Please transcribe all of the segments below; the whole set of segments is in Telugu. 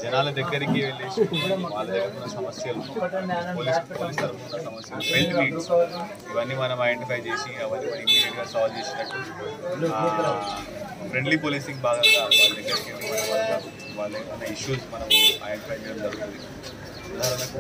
జనాల దగ్గరికి వెళ్ళేసి వాళ్ళ దగ్గర ఉన్న సమస్యలు పోలీస్ పోలీస్ తరఫున ఉన్న సమస్యలు హెల్త్ నీడ్స్ ఇవన్నీ మనం ఐడెంటిఫై చేసి అవన్నీ మనం ఇమీడియట్గా సాల్వ్ చేసినట్టు ఫ్రెండ్లీ పోలీసింగ్ భాగంగా వాళ్ళ దగ్గరికి వెళ్ళి మన వాళ్ళ వాళ్ళ ఏమైనా ఇష్యూస్ మనం ఐడెంటిఫై చేయడం జరుగుతుంది ఉదాహరణకు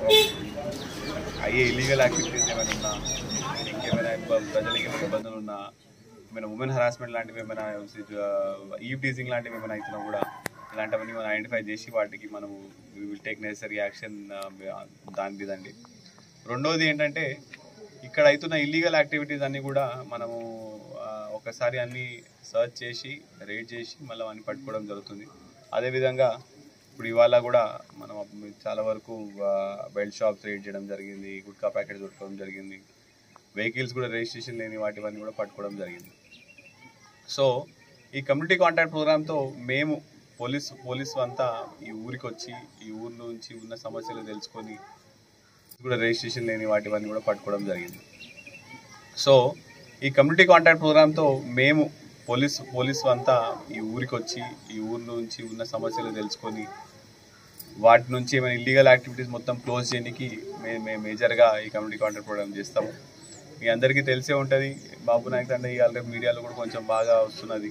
అయ్యే ఇల్లీగల్ యాక్టివిటీస్ ఏమైనా ఉన్నా ఇంకేమైనా ఇబ్బ- ప్రజలకి ఏమైనా ఇబ్బందులు ఉన్నా ఏమైనా ఉమెన్ హరాస్మెంట్ లాంటివి ఏమైనా ఈవ్ టీజింగ్ లాంటివి ఏమైనా అవుతున్నా కూడా ఇలాంటివన్నీ మనం ఐడెంటిఫై చేసి వాటికి మనము విల్ టేక్ నెసరీ యాక్షన్ దాని మీదండి రెండోది ఏంటంటే ఇక్కడ అవుతున్న ఇల్లీగల్ యాక్టివిటీస్ అన్నీ కూడా మనము ఆ, ఒకసారి అన్ని సర్చ్ చేసి రేడ్ చేసి మళ్ళీ అన్ని పట్టుకోవడం జరుగుతుంది అదేవిధంగా ఇప్పుడు ఇవాళ కూడా మనం అప్పుడు చాలా వరకు బెల్ట్ షాప్స్ రేడ్ చేయడం జరిగింది గుట్కా ప్యాకెట్స్ దొరకడం జరిగింది వెహికల్స్ కూడా రిజిస్ట్రేషన్ లేని వాటివన్నీ కూడా పట్టుకోవడం జరిగింది సో ఈ కమ్యూనిటీ కాంటాక్ట్ ప్రోగ్రామ్తో మేము పోలీస్ పోలీసు అంతా ఈ ఊరికి వచ్చి ఈ ఊరు నుంచి ఉన్న సమస్యలు తెలుసుకొని కూడా రిజిస్ట్రేషన్ లేని వాటివన్నీ కూడా పట్టుకోవడం జరిగింది సో ఈ కమ్యూనిటీ కాంటాక్ట్ ప్రోగ్రామ్తో మేము పోలీస్ పోలీసు అంతా ఈ ఊరికి వచ్చి ఈ ఊరు నుంచి ఉన్న సమస్యలు తెలుసుకొని వాటి నుంచి ఏమైనా ఇల్లీగల్ యాక్టివిటీస్ మొత్తం క్లోజ్ చేయడానికి మేము మేము మేజర్గా ఈ కమ్యూనిటీ కాంటాక్ట్ ప్రోగ్రామ్ చేస్తాము మీ అందరికీ తెలిసే ఉంటుంది బాబు నాయక్ అంటే ఇవాళ రేపు మీడియాలో కూడా కొంచెం బాగా వస్తున్నది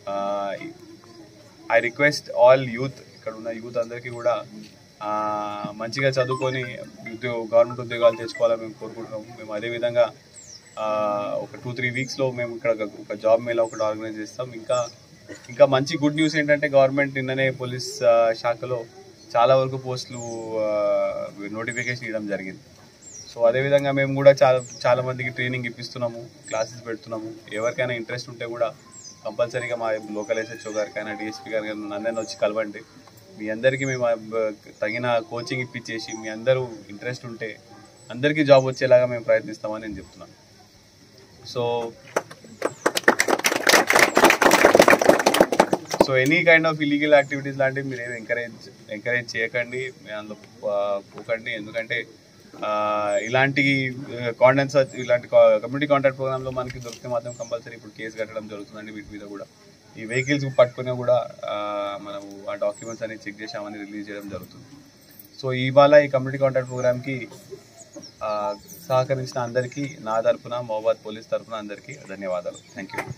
ఐ రిక్వెస్ట్ ఆల్ యూత్ ఇక్కడ ఉన్న యూత్ అందరికీ కూడా ఆ, మంచిగా చదువుకొని ఉద్యోగ గవర్నమెంట్ ఉద్యోగాలు తెచ్చుకోవాలని మేము కోరుకుంటున్నాము మేము అదేవిధంగా ఆ, ఒక టూ త్రీ వీక్స్లో మేము ఇక్కడ ఒక- ఒక జాబ్ మేళ ఒకటి ఆర్గనైజ్ చేస్తాం ఇంకా ఇంకా మంచి గుడ్ న్యూస్ ఏంటంటే గవర్నమెంట్ నిన్ననే పోలీస్ ఆ, శాఖలో చాలా వరకు పోస్టులు నోటిఫికేషన్ ఇవ్వడం జరిగింది సో అదేవిధంగా మేము కూడా చాలా చాలా మందికి ట్రైనింగ్ ఇప్పిస్తున్నాము క్లాసెస్ పెడుతున్నాము ఎవరికైనా ఇంట్రెస్ట్ ఉంటే కూడా కంపల్సరీగా మా లోకల్ ఎస్హెచ్ఓ గారికైనా డిఎస్పీ గారికి నన్ను వచ్చి కలవండి మీ అందరికీ మేము ఆ బ- తగిన కోచింగ్ ఇప్పించేసి మీ అందరూ ఇంట్రెస్ట్ ఉంటే అందరికీ జాబ్ వచ్చేలాగా మేము ప్రయత్నిస్తామని నేను చెప్తున్నాను so so any kind of illegal activities లాంటివి మీరు ఏమి ఎంకరేజ్ ఎంకరేజ్ చేయకండి మీరు అందులో పో- పోకండి ఎందుకంటే ఆ, ఇలాంటి కాంటెంట్స్ ఇలాంటి కమ్యూనిటీ కాంటాక్ట్ ప్రోగ్రామ్లో మనకి దొరికితే మాత్రం కంపల్సరీ ఇప్పుడు కేసు కట్టడం జరుగుతుందండి వీటి మీద కూడా ఈ వెహికల్స్ పట్టుకునే కూడా ఆ, మనము ఆ డాక్యుమెంట్స్ అనేది చెక్ చేసామని రిలీజ్ చేయడం జరుగుతుంది సో ఇవాళ ఈ కమ్యూనిటీ కాంటాక్ట్ ప్రోగ్రామ్కి సహకరించిన అందరికీ నా తరపున మహబాద్ పోలీస్ తరపున అందరికీ ధన్యవాదాలు థ్యాంక్ యూ